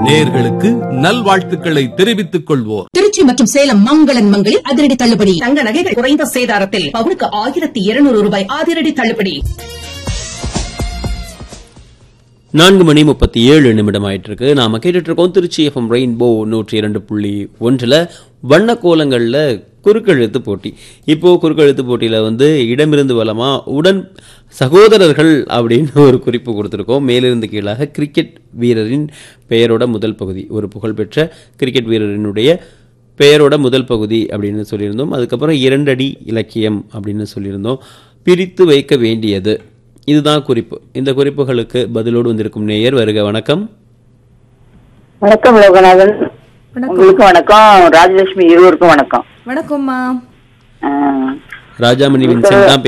நேர்களுக்கு நல்வாழ்த்துக்களை தெரிவித்துக் கொள்வோர் திருச்சி மற்றும் சேலம் மங்களன் மங்களில் அதிரடி தள்ளுபடி தங்க நகைகள் குறைந்த சேதாரத்தில் பவுனுக்கு ஆயிரத்தி இருநூறு ரூபாய் அதிரடி தள்ளுபடி நான்கு மணி முப்பத்தி ஏழு நிமிடம் ஆயிட்டு இருக்கு நாம கேட்டுட்டு இருக்கோம் திருச்சி எஃப்எம் ரெயின்போ நூற்றி இரண்டு புள்ளி ஒன்றில் வண்ண கோலங்களில் குறுக்கெழுத்து போட்டி இப்போ குறுக்கெழுத்து போட்டியில வந்து இடமிருந்து வலமா உடன் சகோதரர்கள் அப்படின்னு ஒரு குறிப்பு கொடுத்துருக்கோம் மேலிருந்து கீழாக கிரிக்கெட் வீரரின் பெயரோட முதல் பகுதி ஒரு புகழ்பெற்ற கிரிக்கெட் வீரரினுடைய பெயரோட முதல் பகுதி அப்படின்னு சொல்லியிருந்தோம் அதுக்கப்புறம் இரண்டடி இலக்கியம் அப்படின்னு சொல்லியிருந்தோம் பிரித்து வைக்க வேண்டியது இதுதான் குறிப்பு இந்த குறிப்புகளுக்கு பதிலோடு வந்திருக்கும் நேயர் வருக வணக்கம் வணக்கம் லோகநாதன் உங்களுக்கு வணக்கம் ராஜலட்சுமி இருவருக்கும் வணக்கம் வணக்கம்மா ஆஹ் ராஜாமணி வின்சென்ட் தான்